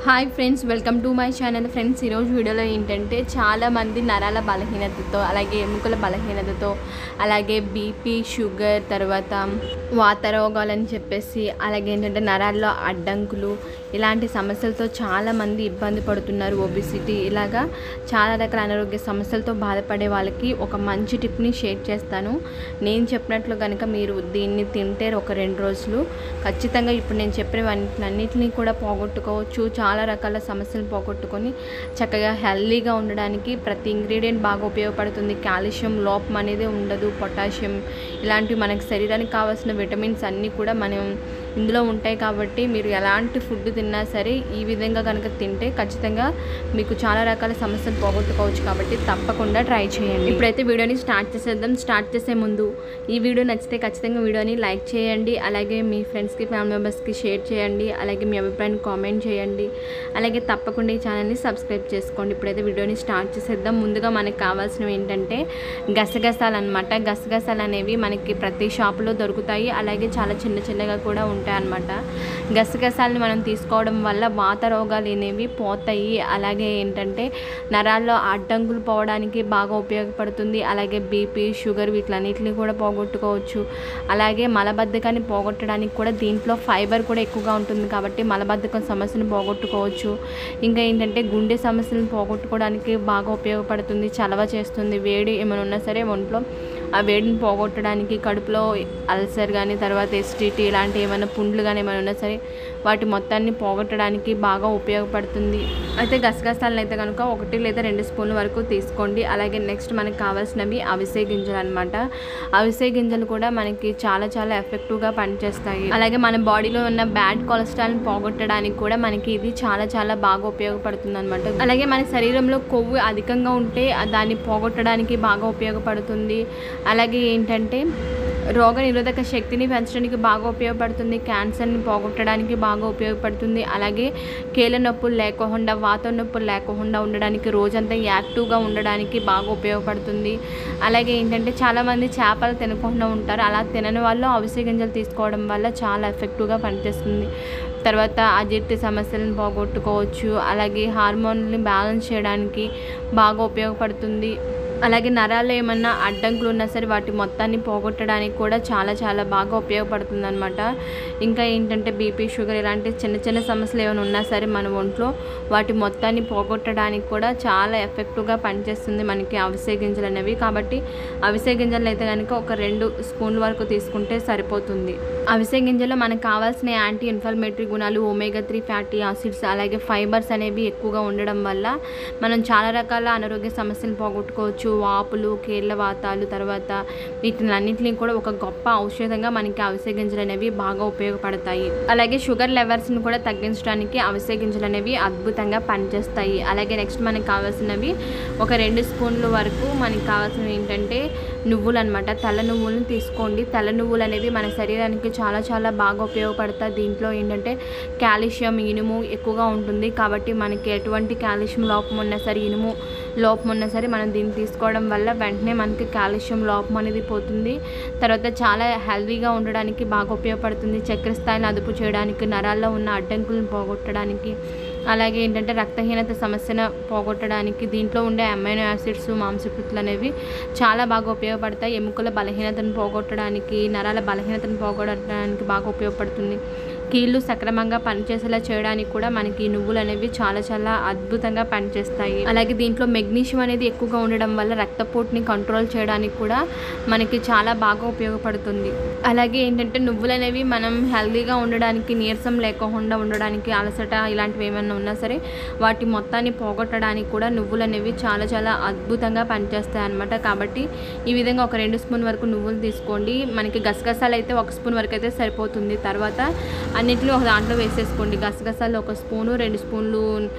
hi friends welcome to my channel friends ఈరోజు వీడియోలో ఏంటంటే చాలామంది నరాల బలహీనతతో అలాగే ఎముకల బలహీనతతో అలాగే బీపీ షుగర్ తర్వాత వాత రోగాలని చెప్పేసి అలాగే ఏంటంటే నరాల్లో అడ్డంకులు ఇలాంటి సమస్యలతో చాలామంది ఇబ్బంది పడుతున్నారు ఒబిసిటీ ఇలాగా చాలా రకాల అనారోగ్య సమస్యలతో బాధపడే వాళ్ళకి ఒక మంచి టిప్ని షేర్ చేస్తాను నేను చెప్పినట్లు కనుక మీరు దీన్ని తింటే ఒక రెండు రోజులు ఖచ్చితంగా ఇప్పుడు నేను చెప్పిన అన్నింటినీ కూడా పోగొట్టుకోవచ్చు చాలా రకాల సమస్యలు పోగొట్టుకొని చక్కగా హెల్దీగా ఉండడానికి ప్రతి ఇంగ్రీడియంట్ బాగా ఉపయోగపడుతుంది కాల్షియం లోపం అనేది ఉండదు పొటాషియం ఇలాంటివి మనకి శరీరానికి కావాల్సిన విటమిన్స్ అన్నీ కూడా మనం ఇందులో ఉంటాయి కాబట్టి మీరు ఎలాంటి ఫుడ్ తిన్నా సరే ఈ విధంగా కనుక తింటే ఖచ్చితంగా మీకు చాలా రకాల సమస్యలు పోగొట్టుకోవచ్చు కాబట్టి తప్పకుండా ట్రై చేయండి ఇప్పుడైతే వీడియోని స్టార్ట్ చేసేద్దాం స్టార్ట్ చేసే ముందు ఈ వీడియో నచ్చితే ఖచ్చితంగా వీడియోని లైక్ చేయండి అలాగే మీ ఫ్రెండ్స్కి ఫ్యామిలీ మెంబర్స్కి షేర్ చేయండి అలాగే మీ అభిప్రాయాన్ని కామెంట్ చేయండి అలాగే తప్పకుండా ఈ ఛానల్ని సబ్స్క్రైబ్ చేసుకోండి ఇప్పుడైతే వీడియోని స్టార్ట్ చేసేద్దాం ముందుగా మనకు కావాల్సినవి ఏంటంటే గసగసాలు అనమాట గసగసాలు అనేవి మనకి ప్రతి షాపులో దొరుకుతాయి అలాగే చాలా చిన్న చిన్నగా కూడా ఉంటాయి అన్నమాట గసగసాలని మనం తీసుకోవడం వల్ల వాత రోగాలు అనేవి పోతాయి అలాగే ఏంటంటే నరాల్లో అడ్డంకులు పోవడానికి బాగా ఉపయోగపడుతుంది అలాగే బీపీ షుగర్ వీటిలన్నిటిని కూడా పోగొట్టుకోవచ్చు అలాగే మలబద్ధకాన్ని పోగొట్టడానికి కూడా దీంట్లో ఫైబర్ కూడా ఎక్కువగా ఉంటుంది కాబట్టి మలబద్ధకం సమస్యను పోగొట్టుకోవచ్చు ఇంకా ఏంటంటే గుండె సమస్యలను పోగొట్టుకోవడానికి బాగా ఉపయోగపడుతుంది చలవ చేస్తుంది వేడి ఏమైనా ఉన్నా సరే ఒంట్లో ఆ వేడిని పోగొట్టడానికి కడుపులో అల్సర్ కానీ తర్వాత ఎస్టిటీ ఇలాంటి ఏమైనా పుండ్లు కానీ ఏమైనా ఉన్నా సరే వాటి మొత్తాన్ని పోగొట్టడానికి బాగా ఉపయోగపడుతుంది అయితే గసగసాలను అయితే కనుక ఒకటి లేదా రెండు స్పూన్ల వరకు తీసుకోండి అలాగే నెక్స్ట్ మనకు కావాల్సినవి అవిసె గింజలు అనమాట అవిసె గింజలు కూడా మనకి చాలా చాలా ఎఫెక్టివ్గా పనిచేస్తాయి అలాగే మన బాడీలో ఉన్న బ్యాడ్ కొలెస్ట్రాల్ని పోగొట్టడానికి కూడా మనకి ఇది చాలా చాలా బాగా ఉపయోగపడుతుంది అనమాట అలాగే మన శరీరంలో కొవ్వు అధికంగా ఉంటే దాన్ని పోగొట్టడానికి బాగా ఉపయోగపడుతుంది అలాగే ఏంటంటే రోగ నిరోధక శక్తిని పెంచడానికి బాగా ఉపయోగపడుతుంది క్యాన్సర్ని పోగొట్టడానికి బాగా ఉపయోగపడుతుంది అలాగే కీళ్ళ నొప్పులు లేకుండా వాత నొప్పులు లేకుండా ఉండడానికి రోజంతా యాక్టివ్గా ఉండడానికి బాగా ఉపయోగపడుతుంది అలాగే ఏంటంటే చాలామంది చేపలు తినకుండా ఉంటారు అలా తినని వాళ్ళు అవిసె గింజలు తీసుకోవడం వల్ల చాలా ఎఫెక్టివ్గా పనిచేస్తుంది తర్వాత అజీర్తి సమస్యలను పోగొట్టుకోవచ్చు అలాగే హార్మోన్లని బ్యాలెన్స్ చేయడానికి బాగా ఉపయోగపడుతుంది అలాగే నరాల్లో ఏమన్నా అడ్డంకులు ఉన్నా సరే వాటి మొత్తాన్ని పోగొట్టడానికి కూడా చాలా చాలా బాగా ఉపయోగపడుతుంది అనమాట ఇంకా ఏంటంటే బీపీ షుగర్ ఇలాంటి చిన్న చిన్న సమస్యలు ఏమైనా ఉన్నా సరే మన ఒంట్లో వాటి మొత్తాన్ని పోగొట్టడానికి కూడా చాలా ఎఫెక్టివ్గా పనిచేస్తుంది మనకి అవిసె గింజలు అనేవి కాబట్టి అవిసె గింజలు అయితే కనుక ఒక రెండు స్పూన్ల వరకు తీసుకుంటే సరిపోతుంది అవిసె గింజలో మనకు కావాల్సిన యాంటీ ఇన్ఫ్లమేటరీ గుణాలు ఒమేగా త్రీ ఫ్యాటీ యాసిడ్స్ అలాగే ఫైబర్స్ అనేవి ఎక్కువగా ఉండడం వల్ల మనం చాలా రకాల అనారోగ్య సమస్యలు పోగొట్టుకోవచ్చు వాపులు కీళ్ళ వాతాలు తర్వాత వీటిని అన్నింటినీ కూడా ఒక గొప్ప ఔషధంగా మనకి అవిసె గింజలు అనేవి బాగా ఉపయోగపడతాయి అలాగే షుగర్ లెవెల్స్ని కూడా తగ్గించడానికి అవిసె గింజలు అనేవి అద్భుతంగా పనిచేస్తాయి అలాగే నెక్స్ట్ మనకి కావాల్సినవి ఒక రెండు స్పూన్ల వరకు మనకి కావాల్సినవి ఏంటంటే నువ్వులు అనమాట తెల్ల నువ్వులను తీసుకోండి తెల్ల నువ్వులు అనేవి మన శరీరానికి చాలా చాలా బాగా ఉపయోగపడతాయి దీంట్లో ఏంటంటే కాల్షియం ఇనుము ఎక్కువగా ఉంటుంది కాబట్టి మనకి ఎటువంటి కాల్షియం లోపం ఉన్నా సరే ఇనుము లోపం ఉన్నా సరే మనం దీన్ని తీసుకోవడం వల్ల వెంటనే మనకి కాల్షియం లోపం అనేది పోతుంది తర్వాత చాలా హెల్తీగా ఉండడానికి బాగా ఉపయోగపడుతుంది చక్కెర స్థాయిని అదుపు చేయడానికి నరాల్లో ఉన్న అడ్డంకులను పోగొట్టడానికి అలాగే ఏంటంటే రక్తహీనత సమస్యను పోగొట్టడానికి దీంట్లో ఉండే అమైనో యాసిడ్స్ మాంసకృతులు అనేవి చాలా బాగా ఉపయోగపడతాయి ఎముకల బలహీనతను పోగొట్టడానికి నరాల బలహీనతను పోగొట్టడానికి బాగా ఉపయోగపడుతుంది కీళ్ళు సక్రమంగా పనిచేసేలా చేయడానికి కూడా మనకి నువ్వులు అనేవి చాలా చాలా అద్భుతంగా పనిచేస్తాయి అలాగే దీంట్లో మెగ్నీషియం అనేది ఎక్కువగా ఉండడం వల్ల రక్తపోటుని కంట్రోల్ చేయడానికి కూడా మనకి చాలా బాగా ఉపయోగపడుతుంది అలాగే ఏంటంటే నువ్వులు అనేవి మనం హెల్తీగా ఉండడానికి నీరసం లేకుండా ఉండడానికి అలసట ఇలాంటివి ఏమైనా ఉన్నా సరే వాటి మొత్తాన్ని పోగొట్టడానికి కూడా నువ్వులు అనేవి చాలా చాలా అద్భుతంగా పనిచేస్తాయి అనమాట కాబట్టి ఈ విధంగా ఒక రెండు స్పూన్ వరకు నువ్వులు తీసుకోండి మనకి గసగసాలు అయితే ఒక స్పూన్ వరకు అయితే సరిపోతుంది తర్వాత అన్నింటిలో ఒక దాంట్లో వేసేసుకోండి గసగసాలు ఒక స్పూను రెండు స్పూన్లు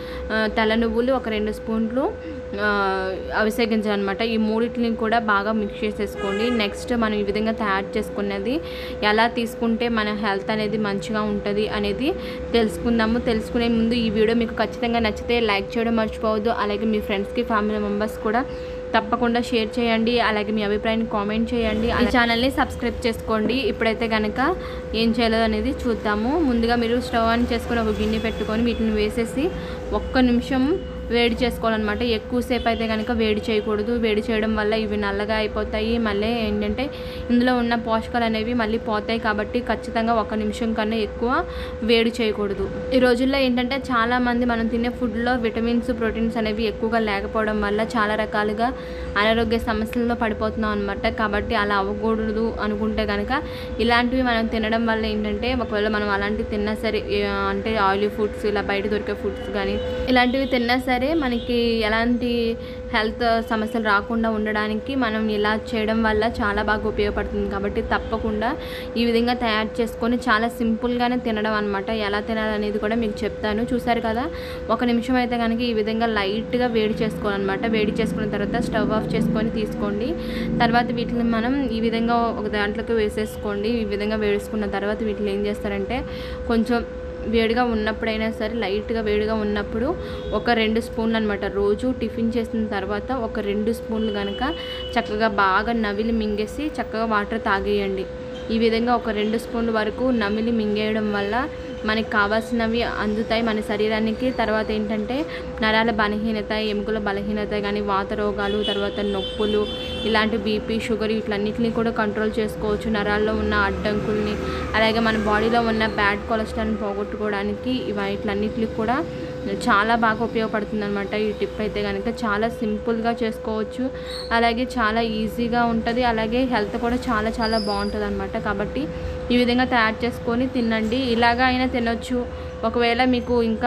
తెల్ల నువ్వులు ఒక రెండు స్పూన్లు అవిసె గింజలు అనమాట ఈ మూడింటిని కూడా బాగా మిక్స్ చేసేసుకోండి నెక్స్ట్ మనం ఈ విధంగా తయారు చేసుకున్నది ఎలా తీసుకుంటే మన హెల్త్ అనేది మంచిగా ఉంటుంది అనేది తెలుసుకుందాము తెలుసుకునే ముందు ఈ వీడియో మీకు ఖచ్చితంగా నచ్చితే లైక్ చేయడం మర్చిపోవద్దు అలాగే మీ ఫ్రెండ్స్కి ఫ్యామిలీ మెంబర్స్ కూడా తప్పకుండా షేర్ చేయండి అలాగే మీ అభిప్రాయాన్ని కామెంట్ చేయండి ఈ ఛానల్ని సబ్స్క్రైబ్ చేసుకోండి ఇప్పుడైతే కనుక ఏం చేయాలో అనేది చూద్దాము ముందుగా మీరు స్టవ్ ఆన్ చేసుకొని ఒక గిన్నె పెట్టుకొని వీటిని వేసేసి ఒక్క నిమిషం వేడి చేసుకోవాలన్నమాట ఎక్కువసేపు అయితే కనుక వేడి చేయకూడదు వేడి చేయడం వల్ల ఇవి నల్లగా అయిపోతాయి మళ్ళీ ఏంటంటే ఇందులో ఉన్న పోషకాలు అనేవి మళ్ళీ పోతాయి కాబట్టి ఖచ్చితంగా ఒక నిమిషం కన్నా ఎక్కువ వేడి చేయకూడదు ఈ రోజుల్లో ఏంటంటే చాలామంది మనం తినే ఫుడ్లో విటమిన్స్ ప్రోటీన్స్ అనేవి ఎక్కువగా లేకపోవడం వల్ల చాలా రకాలుగా అనారోగ్య సమస్యల్లో పడిపోతున్నాం అనమాట కాబట్టి అలా అవ్వకూడదు అనుకుంటే కనుక ఇలాంటివి మనం తినడం వల్ల ఏంటంటే ఒకవేళ మనం అలాంటివి తిన్నా సరే ఏ, అంటే ఆయిలీ ఫుడ్స్ ఇలా బయట దొరికే ఫుడ్స్ కానీ ఇలాంటివి తిన్నా సరే మనకి ఎలాంటి హెల్త్ సమస్యలు రాకుండా ఉండడానికి మనం ఇలా చేయడం వల్ల చాలా బాగా ఉపయోగపడుతుంది కాబట్టి తప్పకుండా ఈ విధంగా తయారు చేసుకొని చాలా సింపుల్గానే తినడం అనమాట ఎలా తినాలనేది కూడా మీకు చెప్తాను చూసారు కదా ఒక నిమిషం అయితే కనుక ఈ విధంగా లైట్గా వేడి చేసుకోవాలన్నమాట వేడి చేసుకున్న తర్వాత స్టవ్ ఆఫ్ చేసుకొని తీసుకోండి తర్వాత వీటిని మనం ఈ విధంగా ఒక దాంట్లోకి వేసేసుకోండి ఈ విధంగా వేసుకున్న తర్వాత వీటిని ఏం చేస్తారంటే కొంచెం వేడిగా ఉన్నప్పుడైనా సరే లైట్గా వేడిగా ఉన్నప్పుడు ఒక రెండు స్పూన్లు అనమాట రోజు టిఫిన్ చేసిన తర్వాత ఒక రెండు స్పూన్లు కనుక చక్కగా బాగా నవిలి మింగేసి చక్కగా వాటర్ తాగేయండి ఈ విధంగా ఒక రెండు స్పూన్ల వరకు నమిలి మింగేయడం వల్ల మనకి కావాల్సినవి అందుతాయి మన శరీరానికి తర్వాత ఏంటంటే నరాల బలహీనత ఎముకల బలహీనత కానీ వాత రోగాలు తర్వాత నొప్పులు ఇలాంటి బీపీ షుగర్ వీటిలన్నిటిని కూడా కంట్రోల్ చేసుకోవచ్చు నరాల్లో ఉన్న అడ్డంకుల్ని అలాగే మన బాడీలో ఉన్న బ్యాడ్ కొలెస్ట్రాల్ని పోగొట్టుకోవడానికి ఇవి వీటిలన్నిటికి కూడా చాలా బాగా ఉపయోగపడుతుంది అనమాట ఈ టిప్ అయితే కనుక చాలా సింపుల్గా చేసుకోవచ్చు అలాగే చాలా ఈజీగా ఉంటుంది అలాగే హెల్త్ కూడా చాలా చాలా బాగుంటుంది అనమాట కాబట్టి ఈ విధంగా తయారు చేసుకొని తినండి ఇలాగా అయినా తినొచ్చు ఒకవేళ మీకు ఇంకా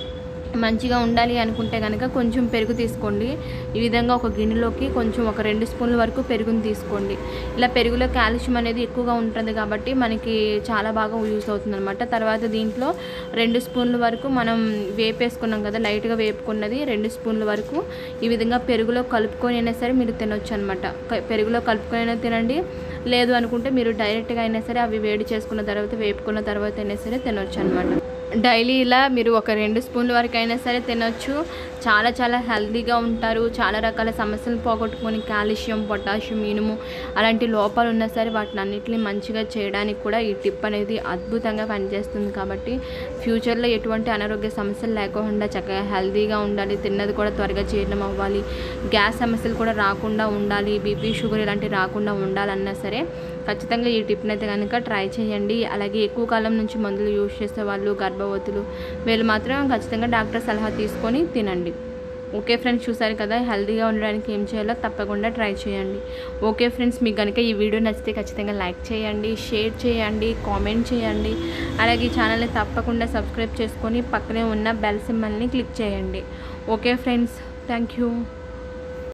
మంచిగా ఉండాలి అనుకుంటే కనుక కొంచెం పెరుగు తీసుకోండి ఈ విధంగా ఒక గిన్నెలోకి కొంచెం ఒక రెండు స్పూన్ల వరకు పెరుగుని తీసుకోండి ఇలా పెరుగులో కాల్షియం అనేది ఎక్కువగా ఉంటుంది కాబట్టి మనకి చాలా బాగా యూస్ అవుతుంది అనమాట తర్వాత దీంట్లో రెండు స్పూన్ల వరకు మనం వేపేసుకున్నాం కదా లైట్గా వేపుకున్నది రెండు స్పూన్ల వరకు ఈ విధంగా పెరుగులో కలుపుకొని అయినా సరే మీరు తినొచ్చు అనమాట పెరుగులో కలుపుకొని అయినా తినండి లేదు అనుకుంటే మీరు డైరెక్ట్గా అయినా సరే అవి వేడి చేసుకున్న తర్వాత వేపుకున్న తర్వాత అయినా సరే తినొచ్చు అనమాట డైలీ ఇలా మీరు ఒక రెండు స్పూన్ల వరకు అయినా సరే తినొచ్చు చాలా చాలా హెల్తీగా ఉంటారు చాలా రకాల సమస్యలు పోగొట్టుకొని కాల్షియం పొటాషియం ఇనుము అలాంటి లోపాలు ఉన్నా సరే వాటిని అన్నిటిని మంచిగా చేయడానికి కూడా ఈ టిప్ అనేది అద్భుతంగా పనిచేస్తుంది కాబట్టి ఫ్యూచర్లో ఎటువంటి అనారోగ్య సమస్యలు లేకుండా చక్కగా హెల్తీగా ఉండాలి తిన్నది కూడా త్వరగా జీర్ణం అవ్వాలి గ్యాస్ సమస్యలు కూడా రాకుండా ఉండాలి బీపీ షుగర్ ఇలాంటివి రాకుండా ఉండాలన్నా సరే ఖచ్చితంగా ఈ టిప్ని అయితే కనుక ట్రై చేయండి అలాగే ఎక్కువ కాలం నుంచి మందులు యూజ్ చేసే వాళ్ళు గర్భవతులు వీళ్ళు మాత్రం ఖచ్చితంగా డాక్టర్ సలహా తీసుకొని తినండి ఓకే ఫ్రెండ్స్ చూసారు కదా హెల్తీగా ఉండడానికి ఏం చేయాలో తప్పకుండా ట్రై చేయండి ఓకే ఫ్రెండ్స్ మీకు కనుక ఈ వీడియో నచ్చితే ఖచ్చితంగా లైక్ చేయండి షేర్ చేయండి కామెంట్ చేయండి అలాగే ఈ ఛానల్ని తప్పకుండా సబ్స్క్రైబ్ చేసుకొని పక్కనే ఉన్న బెల్ సింబల్ని క్లిక్ చేయండి ఓకే ఫ్రెండ్స్ థ్యాంక్ యూ